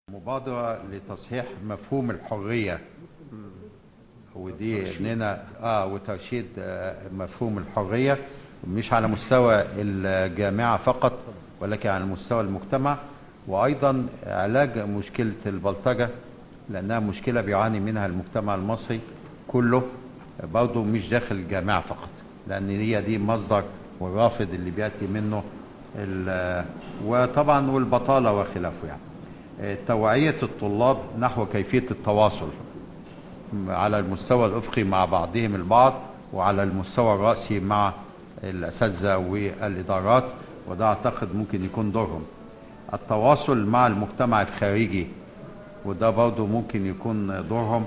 مبادرة لتصحيح مفهوم الحرية ودي اننا اه وترشيد آه مفهوم الحرية مش على مستوى الجامعة فقط ولكن على مستوى المجتمع وايضا علاج مشكلة البلطجة لانها مشكلة بيعاني منها المجتمع المصري كله برضه مش داخل الجامعة فقط لان هي دي مصدر والرافد اللي بياتي منه ال- وطبعا والبطالة وخلافه يعني توعية الطلاب نحو كيفية التواصل على المستوى الأفقي مع بعضهم البعض وعلى المستوى الرأسي مع الأساتذة والإدارات وده أعتقد ممكن يكون دورهم التواصل مع المجتمع الخارجي وده برضه ممكن يكون دورهم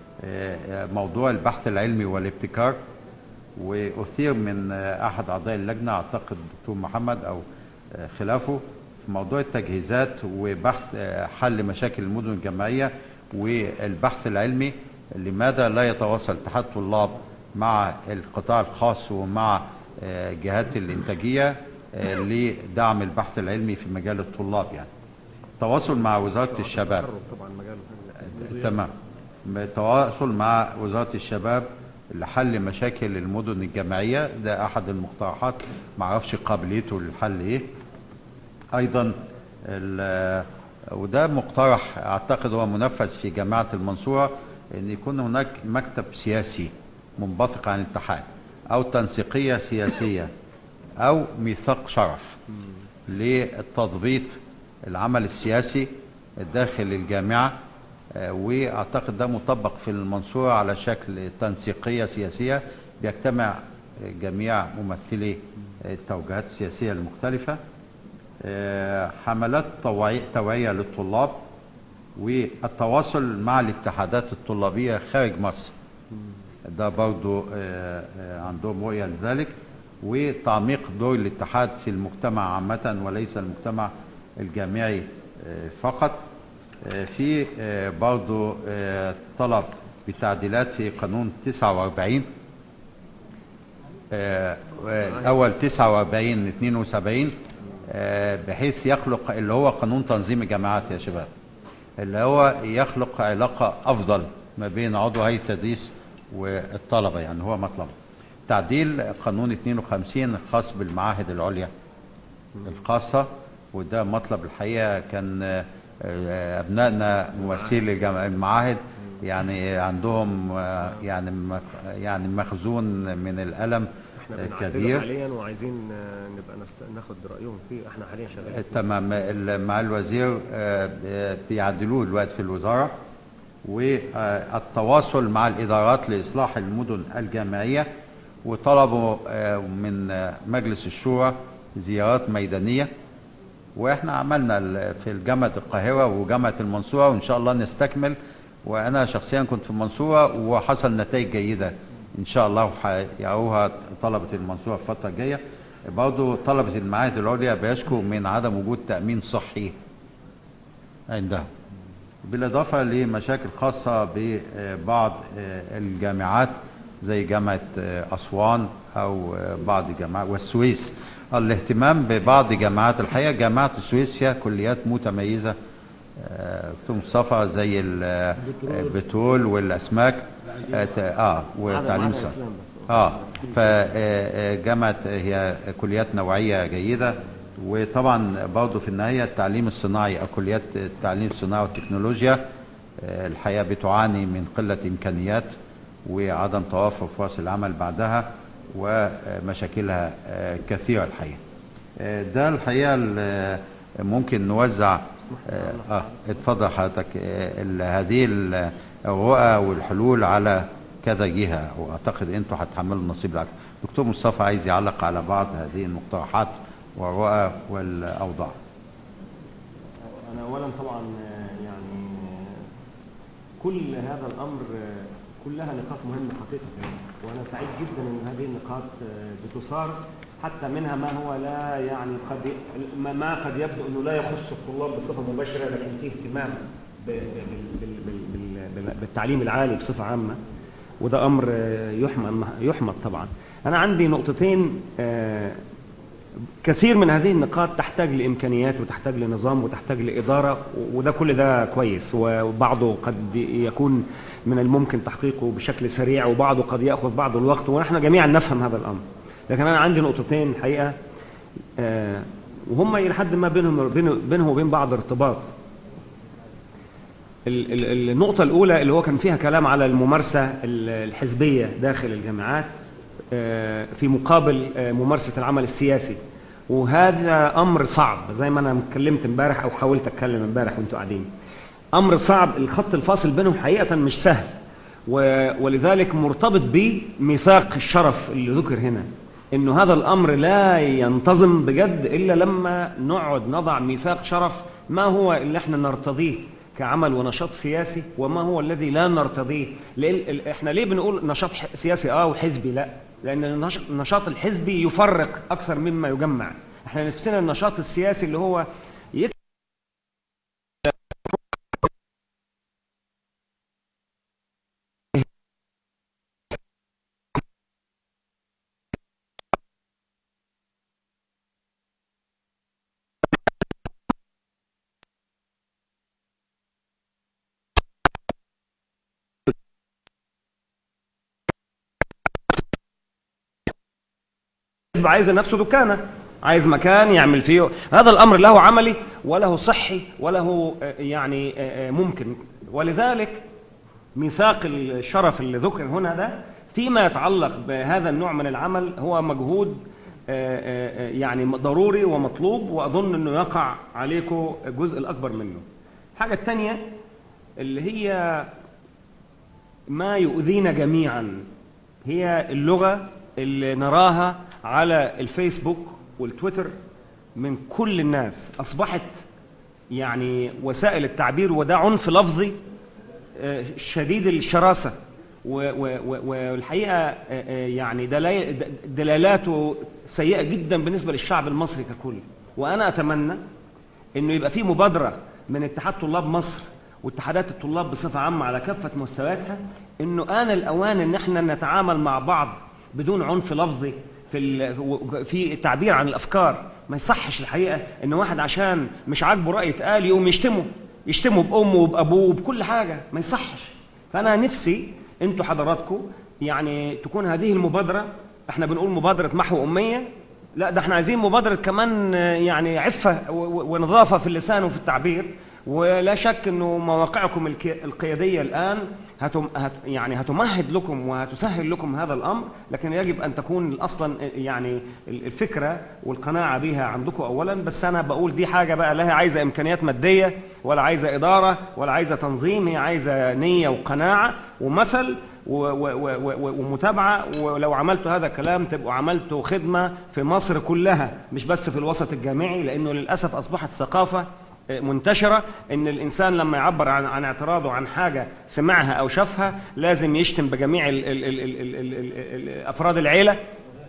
آه، موضوع البحث العلمي والابتكار وأثير من آه، أحد أعضاء اللجنة أعتقد دكتور محمد أو آه، خلافه في موضوع التجهيزات وبحث آه، حل مشاكل المدن الجامعية والبحث العلمي لماذا لا يتواصل اتحاد الطلاب مع القطاع الخاص ومع آه، جهات الإنتاجية آه، لدعم البحث العلمي في مجال الطلاب يعني تواصل مع وزارة الشباب طبعا مجال تمام تواصل مع وزارة الشباب لحل مشاكل المدن الجامعية ده أحد المقترحات معرفش قابليته للحل إيه أيضا ال- وده مقترح أعتقد هو منفذ في جامعة المنصورة أن يكون هناك مكتب سياسي منبثق عن الاتحاد أو تنسيقية سياسية أو ميثاق شرف للتضبيط العمل السياسي داخل الجامعة آه، واعتقد ده مطبق في المنصورة على شكل تنسيقية سياسية بيجتمع جميع ممثلي التوجهات السياسية المختلفة آه، حملات توعي- توعية للطلاب والتواصل مع الاتحادات الطلابية خارج مصر ده برضو آه، آه، عندهم رؤية لذلك وتعميق دور الاتحاد في المجتمع عامة وليس المجتمع الجامعي آه، فقط آه، في آه، برضو آه، طلب بتعديلات في قانون 49 آه، آه، أول 49 72 آه، بحيث يخلق اللي هو قانون تنظيم الجامعات يا شباب اللي هو يخلق علاقة أفضل ما بين عضو هيئة التدريس والطلبة يعني هو مطلب تعديل قانون 52 الخاص بالمعاهد العليا الخاصة وده مطلب الحقيقة كان آه، آه، أبنائنا ممثلي الجامع- المعاهد يعني عندهم آه، يعني مخ- يعني مخزون من الألم احنا آه، بنعدله كبير حاليا وعايزين آه، نبقى نست- ناخد رايهم فيه احنا حاليا شغالين فيه. تمام ال- مع الوزير آه، ب- بيعدلوه دلوقتي في الوزارة والتواصل مع الإدارات لإصلاح المدن الجامعية وطلبوا آه، من آه، مجلس الشورى زيارات ميدانية واحنا عملنا ال- في جامعة القاهرة وجامعة المنصورة وإن شاء الله نستكمل وأنا شخصيا كنت في المنصورة وحصل نتائج جيدة إن شاء الله هيعوها طلبة المنصورة في الفترة الجاية برضه طلبة المعاهد العليا بيشكوا من عدم وجود تأمين صحي عندهم بالإضافة لمشاكل خاصة ببعض الجامعات زي جامعة أسوان أو بعض الجامعات والسويس الاهتمام ببعض جامعات الحقيقة جامعة السويس فيها كليات متميزة آه، دكتور مصطفى زي ال- البترول والأسماك اه ت- آه، وتعليم معنا الصحة الإسلام بس. اه فجامعة هي كليات نوعية جيدة وطبعا برضه في النهاية التعليم الصناعي أو كليات التعليم الصناعي والتكنولوجيا آه، الحقيقة بتعاني من قلة إمكانيات وعدم توافر فرص العمل بعدها ومشاكلها آه، كثيرة الحقيقة آه، ده الحقيقة ال- ممكن نوزع آه، اه اتفضل حضرتك آه، ال- هذه ال- الرؤى والحلول على كذا جهة واعتقد انتوا هتحملوا النصيب الأكبر دكتور مصطفى عايز يعلق على بعض هذه المقترحات والرؤى والأوضاع انا اولا طبعا آه، يعني آه، كل هذا الامر آه، كلها نقاط مهمه حقيقه وانا سعيد جدا ان هذه النقاط آه، بتثار حتى منها ما هو لا يعني قد ي- ما- ما قد يبدو انه لا يخص الطلاب بصفه مباشره لكن فيه اهتمام ب- بال- بال- بال- بال- بالتعليم العالي بصفه عامه وده امر آه، يحمد يحمد طبعا انا عندي نقطتين آه، كثير من هذه النقاط تحتاج لامكانيات وتحتاج لنظام وتحتاج لاداره وده كل ده كويس وبعضه قد يكون من الممكن تحقيقه بشكل سريع وبعضه قد ياخذ بعض الوقت ونحن جميعا نفهم هذا الامر لكن انا عندي نقطتين حقيقه آه، وهم الى حد ما بينهم بين- بينهم وبين بعض ارتباط ال- ال- النقطة الأولى اللي هو كان فيها كلام على الممارسة ال- الحزبية داخل الجامعات آه، في مقابل آه، ممارسة العمل السياسي وهذا أمر صعب زي ما أنا اتكلمت امبارح أو حاولت أتكلم امبارح وأنتوا قاعدين أمر صعب الخط الفاصل بينهم حقيقة مش سهل و- ولذلك مرتبط بميثاق الشرف اللي ذكر هنا انه هذا الامر لا ينتظم بجد الا لما نقعد نضع ميثاق شرف ما هو اللي احنا نرتضيه كعمل ونشاط سياسي وما هو الذي لا نرتضيه لأن ال- احنا ليه بنقول نشاط ح- سياسي اه وحزبي لا لان النش- النشاط الحزبي يفرق اكثر مما يجمع احنا نفسنا النشاط السياسي اللي هو يك... الحزب عايز نفسه دكانه عايز مكان يعمل فيه هذا الامر له عملي وله صحي وله آه، يعني آه، آه، ممكن ولذلك ميثاق الشرف اللي ذكر هنا ده فيما يتعلق بهذا النوع من العمل هو مجهود آه، آه، آه، يعني ضروري ومطلوب واظن انه يقع عليكم الجزء الاكبر منه الحاجه الثانيه اللي هي ما يؤذينا جميعا هي اللغة اللي نراها على الفيسبوك والتويتر من كل الناس أصبحت يعني وسائل التعبير وده عنف لفظي آه، شديد الشراسة و- و- و- والحقيقة آه، آه، يعني دلاي- د- دلالاته سيئة جدا بالنسبة للشعب المصري ككل وأنا أتمنى انه يبقى في مبادره من اتحاد طلاب مصر واتحادات الطلاب بصفه عامه على كافه مستوياتها انه آن الاوان ان احنا نتعامل مع بعض بدون عنف لفظي في ال- و- في التعبير عن الافكار ما يصحش الحقيقه ان واحد عشان مش عاجبه راي اتقال يقوم يشتمه يشتمه بامه وبابوه وبكل حاجه ما يصحش فانا نفسي انتوا حضراتكم يعني تكون هذه المبادره احنا بنقول مبادره محو اميه لا ده احنا عايزين مبادرة كمان آه، يعني عفة و- و- ونظافة في اللسان وفي التعبير ولا شك انه مواقعكم الك- القيادية الآن هتم هت يعني هتمهد لكم وهتسهل لكم هذا الأمر لكن يجب أن تكون أصلا يعني ال- الفكرة والقناعة بها عندكم أولا بس أنا بقول دي حاجة بقى لا هي عايزة إمكانيات مادية ولا عايزة إدارة ولا عايزة تنظيم هي عايزة نية وقناعة ومثل و- و- و- و- ومتابعه ولو عملتوا هذا الكلام تبقوا عملتوا خدمه في مصر كلها مش بس في الوسط الجامعي لانه للاسف اصبحت ثقافه آه، منتشره ان الانسان لما يعبر عن عن اعتراضه عن حاجه سمعها او شافها لازم يشتم بجميع ال ال ال ال ال ال ال افراد العيله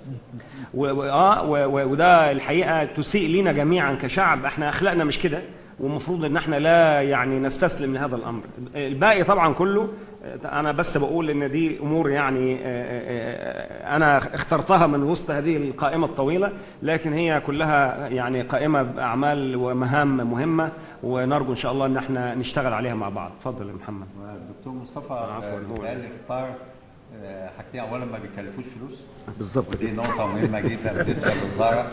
و- و- اه و- و- وده الحقيقه تسيء لينا جميعا كشعب احنا اخلاقنا مش كده ومفروض ان احنا لا يعني نستسلم لهذا الامر الباقي طبعا كله آه، انا بس بقول ان دي امور يعني آه، آه، آه، انا اخترتها من وسط هذه القائمه الطويله لكن هي كلها يعني قائمه باعمال ومهام مهمه ونرجو ان شاء الله ان احنا نشتغل عليها مع بعض اتفضل يا محمد الدكتور مصطفى عفواً، هو قال اختار آه، حاجتين اولا ما بيكلفوش فلوس بالظبط ودي نقطة مهمة جدا بالنسبة للوزارة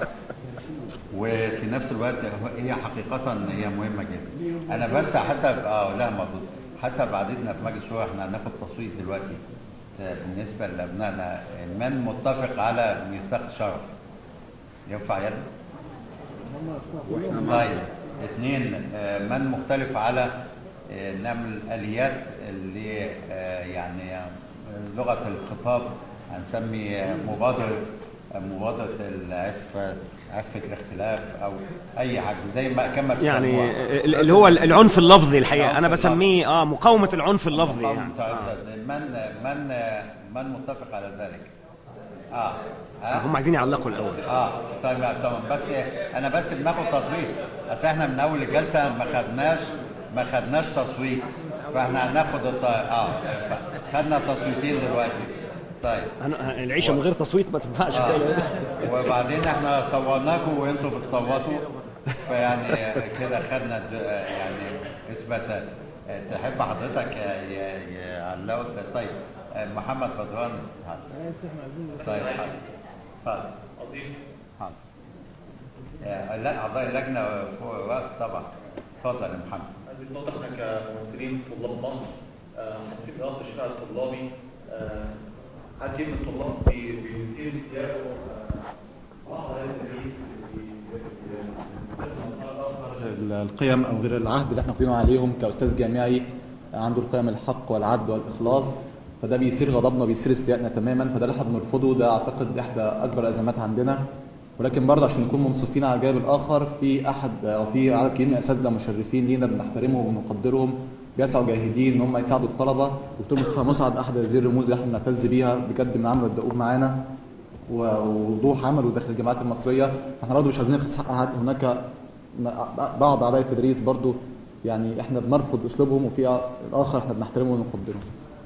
وفي نفس الوقت هي حقيقة هي مهمة جدا. أنا بس حسب اه لا مظبوط حسب عادتنا في مجلس الشورى احنا هناخد تصويت دلوقتي آه، بالنسبة لأبنائنا من متفق على ميثاق شرف ينفع يد؟ طيب اثنين آه، من مختلف على آه، نعمل اليات اللي آه، يعني آه، لغه الخطاب هنسمي آه، مبادره آه، مبادره العفه عفه الاختلاف او اي حاجه زي ما كما يعني بيسموها. ال- اللي هو العنف اللفظي الحقيقه انا العنف اللفظي. بسميه اه مقاومه العنف اللفظي مقام يعني متعدد. من من من متفق على ذلك؟ اه ها؟ هم عايزين يعلقوا الاول اه طيب تمام بس انا بس بناخد تصويت اصل احنا من اول الجلسه ما خدناش ما خدناش تصويت فاحنا هناخد الط... اه خدنا تصويتين دلوقتي طيب أنا العيشه من غير تصويت ما تنفعش كده. وبعدين احنا صورناكم وانتوا بتصوتوا فيعني كده خدنا الد- يعني اثباتات تحب حضرتك يا يا يا علاوي طيب محمد بدران طيب حاضر اتفضل حاضر آه، لا اعضاء اللجنه فوق الراس طبعا اتفضل يا محمد بالنقطة احنا كممثلين طلاب مصر آه، حاسين بربط الشارع الطلابي آه، حد من الطلاب بي- بيثير استياءه آه، بعض هذا التدريس القيم او غير العهد اللي احنا قيمنا عليهم كاستاذ جامعي عنده القيم الحق والعدل والاخلاص فده بيثير غضبنا بيثير استيائنا تماما فده اللي احنا بنرفضه ده اعتقد احدى اكبر الازمات عندنا ولكن برضه عشان نكون منصفين على الجانب الاخر في احد او في عدد كبير من الاساتذه مشرفين لينا بنحترمهم وبنقدرهم بيسعوا جاهدين ان هم يساعدوا الطلبه دكتور مصطفى مسعد احد هذه الرموز اللي احنا بنعتز بيها بجد من عمل الدؤوب معانا ووضوح عمله داخل الجامعات المصريه احنا برضه مش عايزين نخص حق حد هناك م- بعض اعضاء التدريس برضه يعني احنا بنرفض اسلوبهم وفي الاخر احنا بنحترمه ونقدره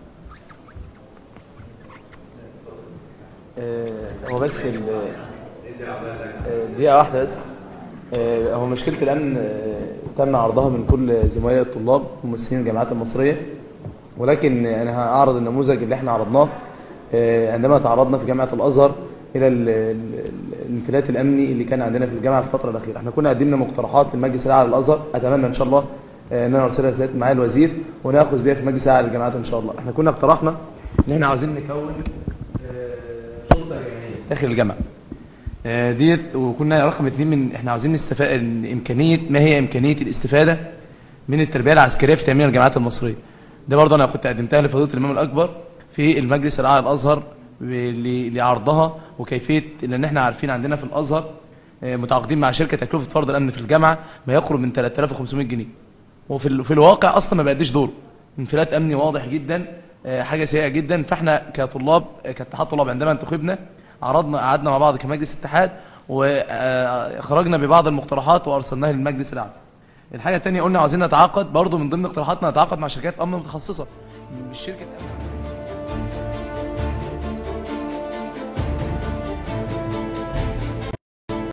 آه، هو بس ال- آه، دقيقة واحدة بس آه، هو مشكلة الأمن آه، تم عرضها من كل زملاء الطلاب وممثلين الجامعات المصرية ولكن أنا هأعرض النموذج اللي احنا عرضناه آه، عندما تعرضنا في جامعة الأزهر إلى ال- ال- ال- الانفلات الأمني اللي كان عندنا في الجامعة في الفترة الأخيرة احنا كنا قدمنا مقترحات للمجلس الأعلى للأزهر أتمنى إن شاء الله آه، إن أنا أرسلها سيادة معالي الوزير وناخذ بيها في المجلس الأعلى للجامعات إن شاء الله احنا كنا اقترحنا إن احنا عاوزين نكون آه، شرطة جامعية داخل الجامعة آه، ديت وكنا رقم اتنين من احنا عاوزين نستفاد امكانيه ما هي امكانيه الاستفاده من التربيه العسكريه في تامين الجامعات المصريه. ده برضه انا كنت قدمتها لفضيله الامام الاكبر في المجلس الاعلى الازهر ل- لعرضها وكيفيه لان احنا عارفين عندنا في الازهر آه، متعاقدين مع شركه تكلفه فرض الامن في الجامعه ما يقرب من 3500 جنيه. وفي ال- في الواقع اصلا ما بيأديش دوره. انفلات امني واضح جدا آه، حاجه سيئه جدا فاحنا كطلاب آه، كاتحاد طلاب عندما انتخبنا عرضنا قعدنا مع بعض كمجلس اتحاد وخرجنا ببعض المقترحات وارسلناها للمجلس الاعلى. الحاجه الثانيه قلنا عاوزين نتعاقد برضو من ضمن اقتراحاتنا نتعاقد مع شركات امن متخصصه مش شركه امن